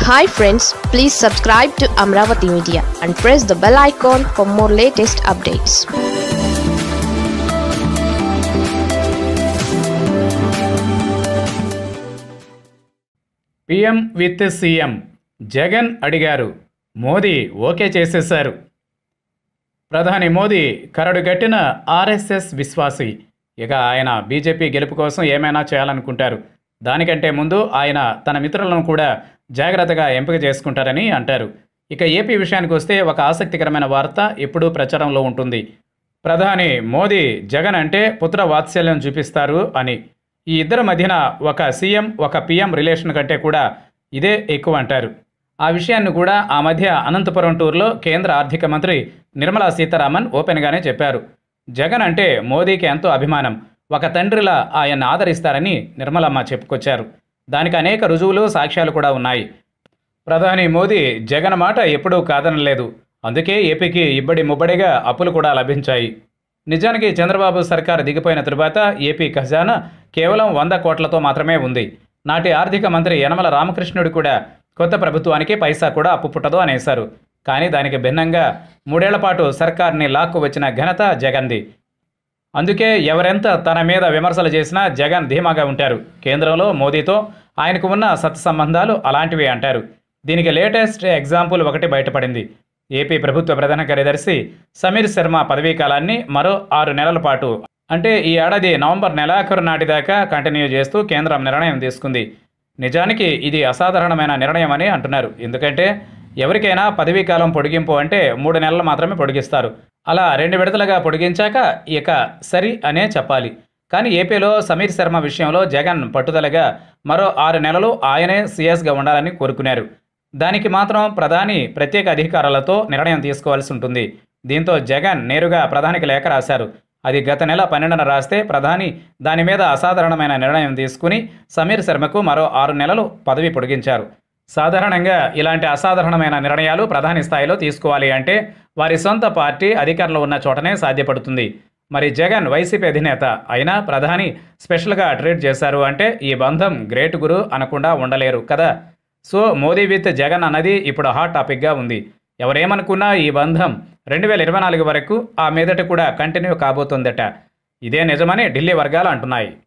hi friends please subscribe to Amaravati media and press the bell icon for more latest updates PM with CM Jagan అడిగారు Modi okay చేసేశారు ప్రధాని Modi కరడుగట్టిన RSS విశ్వాసి ఇక ఆయన BJP గెలుపు కోసం ఏమైనా చేయాలనుకుంటారు దానికంటే ముందు ఆయన తన మిత్రులను కూడా జాగ్రత్తగా ఎంపిక చేసుకుంటారని అంటారు ఇక ఏపీ విషయానికి వస్తే ఒక ఆసక్తికరమైన వార్త ఎప్పుడూ ప్రచారంలో ఉంటుంది ప్రధాని మోదీ జగన్ అంటే పుత్ర వాత్సల్యం చూపిస్తారు అని ఈ ఇద్దరి మధ్యన ఒక సీఎం ఒక పీఎం రిలేషన్ కంటే కూడా ఇదే ఎక్కువ అంటారు ఆ విషయాన్ని కూడా ఆ మధ్య అనంతపురం టూర్లో కేంద్ర ఆర్థిక మంత్రి నిర్మలా సీతారామన్ ఓపెన్గానే చెప్పారు జగన్ అంటే మోదీకి ఎంతో అభిమానం ఒక తండ్రిలా ఆయన ఆదరిస్తారని నిర్మలమ్మ చెప్పుకొచ్చారు దానికి అనేక రుజువులు సాక్ష్యాలు కూడా ఉన్నాయి ప్రధాని మోదీ జగన్ మాట ఎప్పుడూ కాదనలేదు అందుకే ఏపీకి ఇబ్బడి ముబ్బడిగా అప్పులు కూడా లభించాయి నిజానికి చంద్రబాబు సర్కార్ దిగిపోయిన తరువాత ఏపీ ఖజానా కేవలం వంద కోట్లతో మాత్రమే ఉంది నాటి ఆర్థిక మంత్రి యనమల రామకృష్ణుడు కూడా కొత్త ప్రభుత్వానికి పైసా కూడా అప్పు పుట్టదు అనేశారు కానీ దానికి భిన్నంగా మూడేళ్ల పాటు సర్కార్ని లాక్కు వచ్చిన ఘనత జగన్ది అందుకే ఎవరెంత తన మీద విమర్శలు చేసినా జగన్ ధీమాగా ఉంటారు కేంద్రంలో మోదీతో ఆయనకు ఉన్న సత్సంబంధాలు అలాంటివి అంటారు దీనికి లేటెస్ట్ ఎగ్జాంపుల్ ఒకటి బయటపడింది ఏపీ ప్రభుత్వ ప్రధాన కార్యదర్శి సమీర్ శర్మ పదవీ కాలాన్ని మరో ఆరు నెలల పాటు అంటే ఈ ఏడాది నవంబర్ నెలాఖరు నాటిదాకా కంటిన్యూ చేస్తూ కేంద్రం నిర్ణయం తీసుకుంది నిజానికి ఇది అసాధారణమైన నిర్ణయం అని అంటున్నారు ఎందుకంటే ఎవరికైనా పదవీ కాలం పొడిగింపు అంటే మూడు నెలలు మాత్రమే పొడిగిస్తారు అలా రెండు విడతలుగా పొడిగించాక ఇక సరి అనే చెప్పాలి కానీ ఏపీలో సమీర్ శర్మ విషయంలో జగన్ పట్టుదలగా మరో ఆరు నెలలు ఆయనే సీఎస్గా ఉండాలని కోరుకున్నారు దానికి మాత్రం ప్రధాని ప్రత్యేక అధికారాలతో నిర్ణయం తీసుకోవాల్సి ఉంటుంది దీంతో జగన్ నేరుగా ప్రధానికి లేఖ రాశారు అది గత నెల పన్నెండున రాస్తే ప్రధాని దాని మీద అసాధారణమైన నిర్ణయం తీసుకుని సమీర్ శర్మకు మరో ఆరు నెలలు పదవి పొడిగించారు సాధారణంగా ఇలాంటి అసాధారణమైన నిర్ణయాలు ప్రధాని స్థాయిలో తీసుకోవాలి అంటే వారి సొంత పార్టీ అధికారంలో ఉన్న చోటనే సాధ్యపడుతుంది మరి జగన్ వైసీపీ అధినేత అయినా ప్రధాని స్పెషల్గా ట్రీట్ చేశారు అంటే ఈ బంధం గ్రేట్ గురు అనకుండా ఉండలేరు కదా సో మోదీ విత్ జగన్ అన్నది ఇప్పుడు హాట్ టాపిక్గా ఉంది ఎవరేమనుకున్నా ఈ బంధం రెండు వేల ఇరవై నాలుగు వరకు ఆ మీదట కూడా కంటిన్యూ కాబోతుందట ఇదే నిజమని ఢిల్లీ వర్గాలు అంటున్నాయి